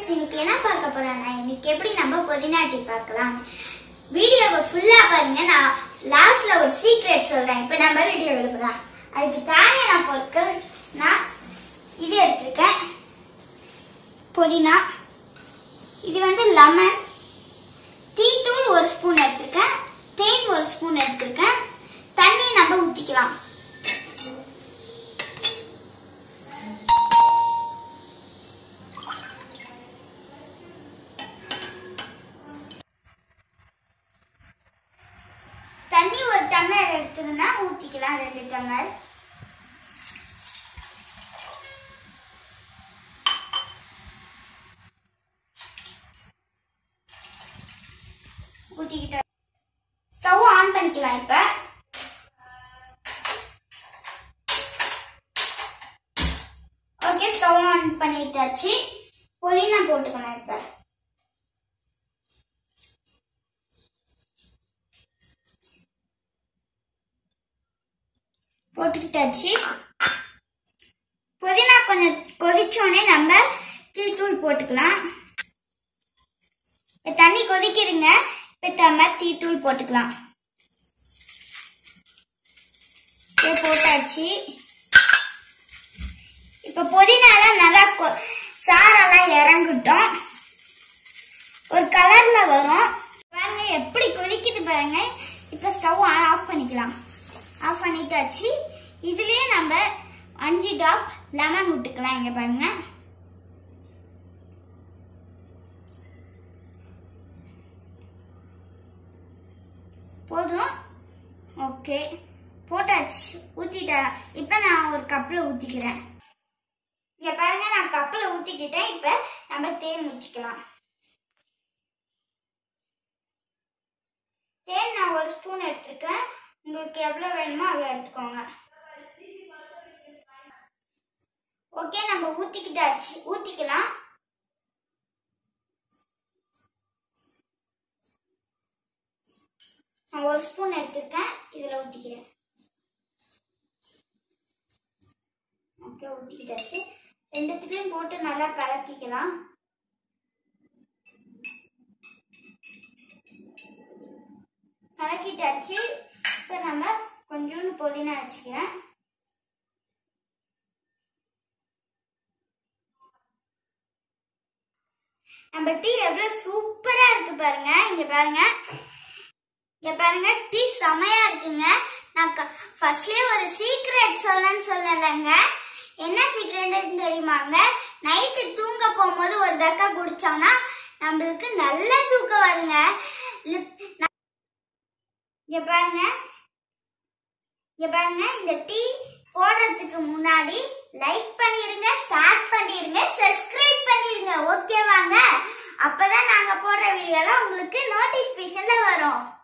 இன்னைக்கு என்ன பார்க்க போறேன்னா இன்னைக்கு எப்படி நம்ம புதினா டீ பார்க்கலாம் வீடியோவை ஃபுல்லா பாருங்க நான் லாஸ்ட்ல ஒரு சீக்ரெட் சொல்றேன் இப்போ நம்ம வீடியோ எழுதலாம் அதுக்கு தேவையான பொருட்கள் நான் இது எடுத்திருக்கேன் புதினா இது வந்து லெமன் டீ தூள் ஒரு ஸ்பூன் எடுத்திருக்கேன் தேன் ஒரு ஸ்பூன் எடுத்திருக்கேன் தண்ணி நம்ம ஊற்றிக்கலாம் தண்ணி ஒரு டம்ளர் எடுத்துருந்தா ஊற்றிக்கலாம் ரெண்டு டம்ளர் ஊற்றிக்கிட்டோம் ஸ்டவ் ஆன் பண்ணிக்கலாம் இப்போ ஓகே ஸ்டவ் ஆன் பண்ணிட்டாச்சு புதினா போட்டுக்கலாம் இப்போ போட்டுக்கிட்டாச்சு புதினா கொஞ்சம் கொதிச்சோடனே நம்ம டீத்தூள் போட்டுக்கலாம் இப்ப தண்ணி கொதிக்கிடுங்க இப்ப நம்ம டீத்தூள் போட்டுக்கலாம் இப்ப போட்டாச்சு இப்ப புதினாலாம் நல்லா கொ- சாரெல்லாம் இறங்கட்டும் ஒரு கலர்ல வரும் பாருங்க எப்படி கொதிக்குது பாருங்க இப்ப ஸ்டவ் ஆஃப் பண்ணிக்கலாம் ஆஃப் பண்ணிட்டாச்சு இதுலயே நம்ம அஞ்சு டாப் லெமன் விட்டுக்கலாம் இங்க பாருங்க போதும் ஓகே போட்டாச்சு ஊத்திட்டேன் இப்ப நான் ஒரு கப்ல ஊத்திக்கிறேன் இங்க பாருங்க நான் கப்ல ஊத்திக்கிட்டேன் இப்ப நம்ம தேன் ஊத்திக்கலாம் தேன் நான் ஒரு ஸ்பூன் எடுத்துருக்கேன் உங்களுக்கு எவ்வளவு வேணுமோ அவ்வளவு எடுத்துக்கோங்க ஓகே நம்ம ஊத்திக்கிட்டாச்சு ஊத்திக்கலாம் நான் ஒரு ஸ்பூன் எடுத்துருக்கேன் இதுல ஊத்திக்கிறேன் ஓகே ஊத்திக்கிட்டாச்சு ரெண்டுத்துலயும் போட்டு நல்லா கலக்கிக்கலாம் கலக்கிட்டாச்சு இப்போ நம்ம கொஞ்சோண்டு புதினா வச்சுக்கிறேன் நம்ம டீ எவ்வளவு சூப்பரா இருக்கு பாருங்க இங்க பாருங்க இங்க பாருங்க டீ செமையா இருக்குங்க நான் ஃபர்ஸ்ட்லயே ஒரு சீக்ரெட் சொல்லணும்னு சொல்லலைங்க என்ன சீக்ரெட்னு தெரியுமாங்க நைட்டு தூங்க போகும்போது ஒரு தக்கா குடிச்சோம்னா நம்மளுக்கு நல்ல தூக்கம் வருங்க லிப்- ந- இங்க பாருங்க இங்க பாருங்க இந்த டீ போடுறதுக்கு முன்னாடி லைக் பண்ணிருங்க ஷேர் பண்ணிருங்க சப்ஸ்கிரைப் பண்ணிருங்க ஓகேவாங்க அப்பதான் நாங்க போடுற வீடியோலாம் உங்களுக்கு நோட்டிபிகேஷன்ல வரும்